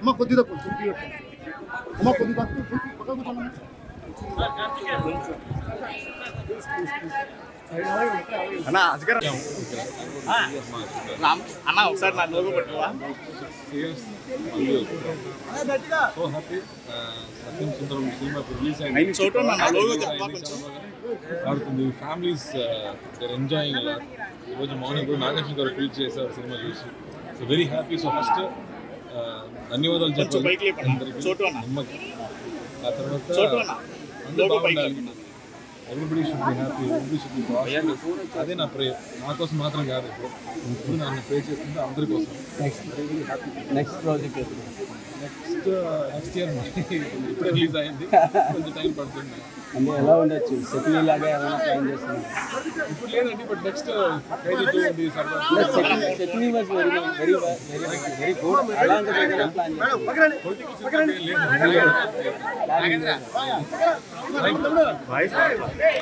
అమ్మ కొద్దిగా కొద్దిగా అమ్మ కొద్దిగా పక్కకు కూర్చోమ్మా. అన్న అజగర్ అన్న ఒకసారి నా లోగో పట్టుకోవా so happy Satyam Sundaram cinema release ఐదు చోట ఉన్నా, నా లోగో చెప్పా కొంచెం. ఆడుతుంది ఫ్యామిలీస్ దర్ ఎంజాయింగ్ అలా ఈరోజు మార్నింగ్ కూడా నాగేశ్వర గారు ట్వీట్ చేశారు సినిమా చూసి so very happy so first ధన్యవాదాలు కొంచెం చెప్పాలి పైకి లేపండి. అందరికీ చోటు అన్న. నిమ్మకి ఆ తర్వాత చోటు అన్న. అందరూ లోగో పైకి బాగుండాలి లేపండి. Everybody should be happy everybody should be prosperous అదే నా ప్రేయర్ నా కోసం మాత్రం కాదు ఇప్పుడు ఇప్పుడు నన్ను ప్రే చేస్తుంటే అందరి కోసం next project next next year ఇప్పుడే రిలీజ్ అయింది కొంచెం టైం పడుతుంది అంటే ఎలా ఉండొచ్చు సెటిల్ లాగా ఏమైనా ప్లాన్ చేస్తున్నారు ఇప్పుడు లేదండి బట్ నెక్స్ట్ ఖైదీ టూ ఉంది Sardar settle was very very very very good అలాంటిది ఏదైనా ప్లాన్ చేస్తున్నారు పొలిటికల్ లేదు